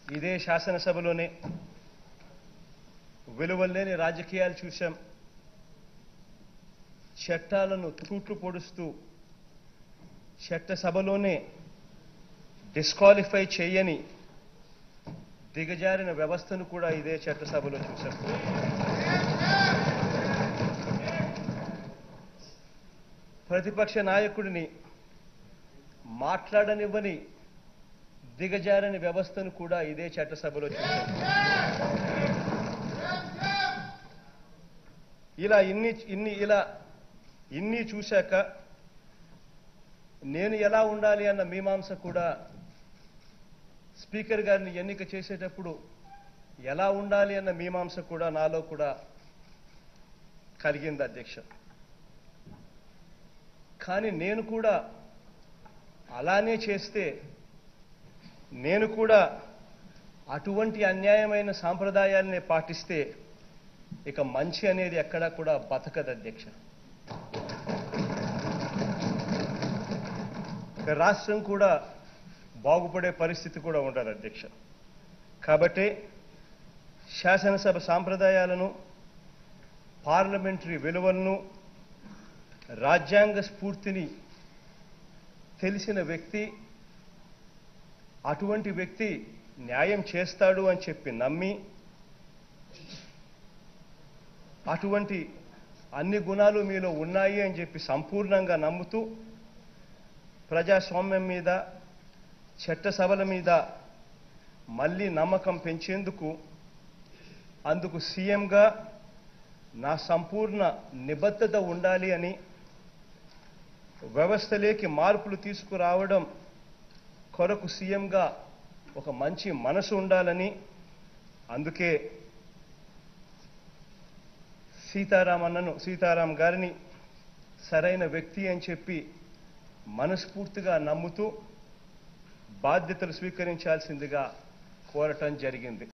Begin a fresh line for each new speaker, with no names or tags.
ఇదే శాసనసభలోనే విలువలేని రాజకీయాలు చూశాం చట్టాలను తూట్లు పొడుస్తూ చట్టసభలోనే డిస్క్వాలిఫై చేయని దిగజారిన వ్యవస్థను కూడా ఇదే చట్టసభలో చూశాం ప్రతిపక్ష నాయకుడిని మాట్లాడనివ్వని దిగజారని వ్యవస్థను కూడా ఇదే చట్టసభలో చూశాం ఇలా ఇన్ని ఇన్ని ఇలా ఇన్ని చూశాక నేను ఎలా ఉండాలి అన్న మీమాంస కూడా స్పీకర్ గారిని ఎన్నిక చేసేటప్పుడు ఎలా ఉండాలి అన్న మీమాంస కూడా నాలో కూడా కలిగింది అధ్యక్ష కానీ నేను కూడా అలానే చేస్తే నేను కూడా అటువంటి అన్యాయమైన సాంప్రదాయాలనే పాటిస్తే ఇక మంచి అనేది ఎక్కడా కూడా బతకదు అధ్యక్ష ఇక రాష్ట్రం కూడా బాగుపడే పరిస్థితి కూడా ఉండదు అధ్యక్ష కాబట్టి శాసనసభ సాంప్రదాయాలను పార్లమెంటరీ విలువలను రాజ్యాంగ స్ఫూర్తిని తెలిసిన వ్యక్తి అటువంటి వ్యక్తి న్యాయం చేస్తాడు అని చెప్పి నమ్మి అటువంటి అన్ని గుణాలు మీలో ఉన్నాయి అని చెప్పి సంపూర్ణంగా నమ్ముతూ ప్రజాస్వామ్యం మీద చట్టసభల మీద మళ్ళీ నమ్మకం పెంచేందుకు అందుకు సీఎంగా నా సంపూర్ణ నిబద్ధత ఉండాలి అని వ్యవస్థలోకి మార్పులు తీసుకురావడం కొరకు సీఎంగా ఒక మంచి మనసు ఉండాలని అందుకే సీతారామన్నను సీతారాం గారిని సరైన వ్యక్తి అని చెప్పి మనస్ఫూర్తిగా నమ్ముతూ బాధ్యతలు స్వీకరించాల్సిందిగా కోరటం జరిగింది